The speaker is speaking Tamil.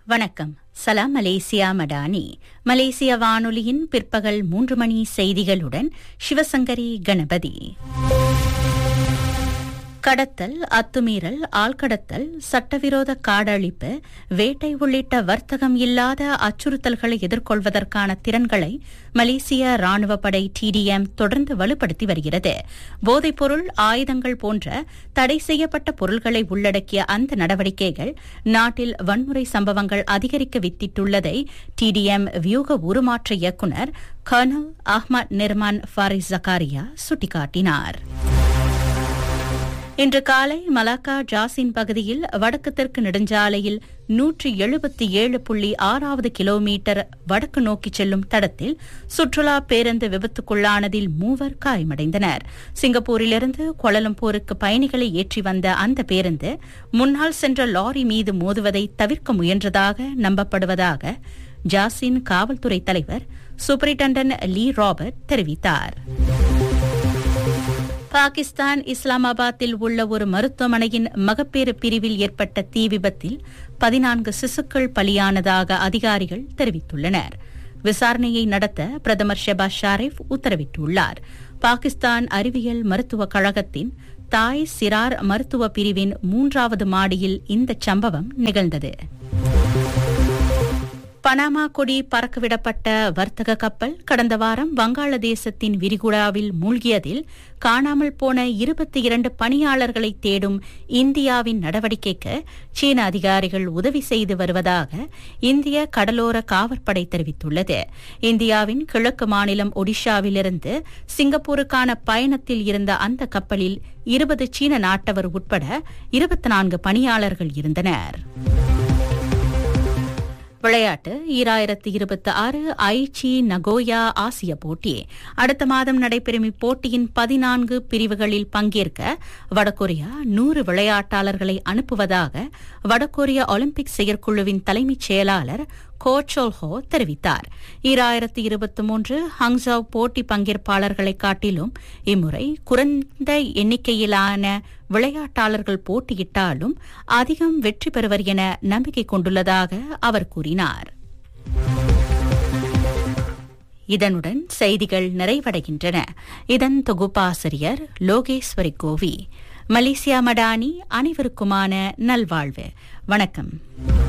வணக்கம் சலாம் மலேசியா மடானி மலேசிய வானொலியின் பிற்பகல் மூன்று மணி செய்திகளுடன் சிவசங்கரி கணபதி கடத்தல் அத்துமீறல் ஆள்கடத்தல் சட்டவிரோத காடழிப்பு வேட்டை உள்ளிட்ட வர்த்தகம் இல்லாத அச்சுறுத்தல்களை எதிர்கொள்வதற்கான திறன்களை மலேசிய ராணுவ படை டிடிஎம் தொடர்ந்து வலுப்படுத்தி வருகிறது போதைப்பொருள் ஆயுதங்கள் போன்ற தடை செய்யப்பட்ட பொருள்களை உள்ளடக்கிய அந்த நடவடிக்கைகள் நாட்டில் வன்முறை சம்பவங்கள் அதிகரிக்க வித்திட்டுள்ளதை டிடிஎம் வியூக உருமாற்ற இயக்குநர் கர்னல் அஹ்மத் நிர்மான் ஃபாரிஸ் ஜக்காரியா சுட்டிக்காட்டினார் இன்று காலை மலாக்கா ஜாசின் பகுதியில் வடக்கு தெற்கு நெடுஞ்சாலையில் நூற்றி எழுபத்தி ஏழு புள்ளி ஆறாவது கிலோமீட்டர் வடக்கு நோக்கி செல்லும் தடத்தில் சுற்றுலா பேருந்து விபத்துக்குள்ளானதில் மூவர் காயமடைந்தனர் சிங்கப்பூரிலிருந்து கோலலம்பூருக்கு பயணிகளை ஏற்றி வந்த அந்த பேருந்து முன்னால் சென்ற லாரி மீது மோதுவதை தவிர்க்க முயன்றதாக நம்பப்படுவதாக ஜாசின் காவல்துறை தலைவர் சூப்பரிண்டன்டன் லீ ராபர்ட் தெரிவித்தார் பாகிஸ்தான் இஸ்லாமாபாத்தில் உள்ள ஒரு மருத்துவமனையின் மகப்பேறு பிரிவில் ஏற்பட்ட தீ விபத்தில் பதினான்கு சிசுக்கள் பலியானதாக அதிகாரிகள் தெரிவித்துள்ளனர் விசாரணையை நடத்த பிரதமர் ஷெபாஸ் ஷாரிஃப் உத்தரவிட்டுள்ளார் பாகிஸ்தான் அறிவியல் மருத்துவக் கழகத்தின் தாய் சிரார் மருத்துவ பிரிவின் மூன்றாவது மாடியில் இந்த சம்பவம் நிகழ்ந்தது பனாமா கொடி பறக்கவிடப்பட்ட வர்த்தக கப்பல் கடந்த வாரம் வங்காளதேசத்தின் விரிகுடாவில் மூழ்கியதில் காணாமல் போன இருபத்தி இரண்டு பணியாளர்களை தேடும் இந்தியாவின் நடவடிக்கைக்கு சீன அதிகாரிகள் உதவி செய்து வருவதாக இந்திய கடலோர காவற்படை தெரிவித்துள்ளது இந்தியாவின் கிழக்கு மாநிலம் ஒடிஷாவிலிருந்து சிங்கப்பூருக்கான பயணத்தில் இருந்த அந்த கப்பலில் இருபது சீன நாட்டவர் உட்பட இருபத்தி நான்கு பணியாளர்கள் இருந்தனர் விளையாட்டு ஈராயிரத்து இருபத்தி ஆறு ஐச்சி நகோயா ஆசிய போட்டி அடுத்த மாதம் நடைபெறும் இப்போட்டியின் பதினான்கு பிரிவுகளில் பங்கேற்க வடகொரியா நூறு விளையாட்டாளர்களை அனுப்புவதாக வடகொரிய ஒலிம்பிக் செயற்குழுவின் தலைமைச் செயலாளர் கோச்சோல்ஹோ தெரிவித்தார் ஈராயிரத்து இருபத்தி மூன்று ஹங்ஸாவ் போட்டி பங்கேற்பாளர்களை காட்டிலும் இம்முறை குறைந்த எண்ணிக்கையிலான விளையாட்டாளர்கள் போட்டியிட்டாலும் அதிகம் வெற்றி பெறுவர் என நம்பிக்கை கொண்டுள்ளதாக அவர் கூறினார் இதனுடன் செய்திகள் நிறைவடைகின்றன இதன் தொகுப்பாசிரியர் லோகேஸ்வரி கோவி மலேசியா மடானி அனைவருக்குமான நல்வாழ்வு வணக்கம்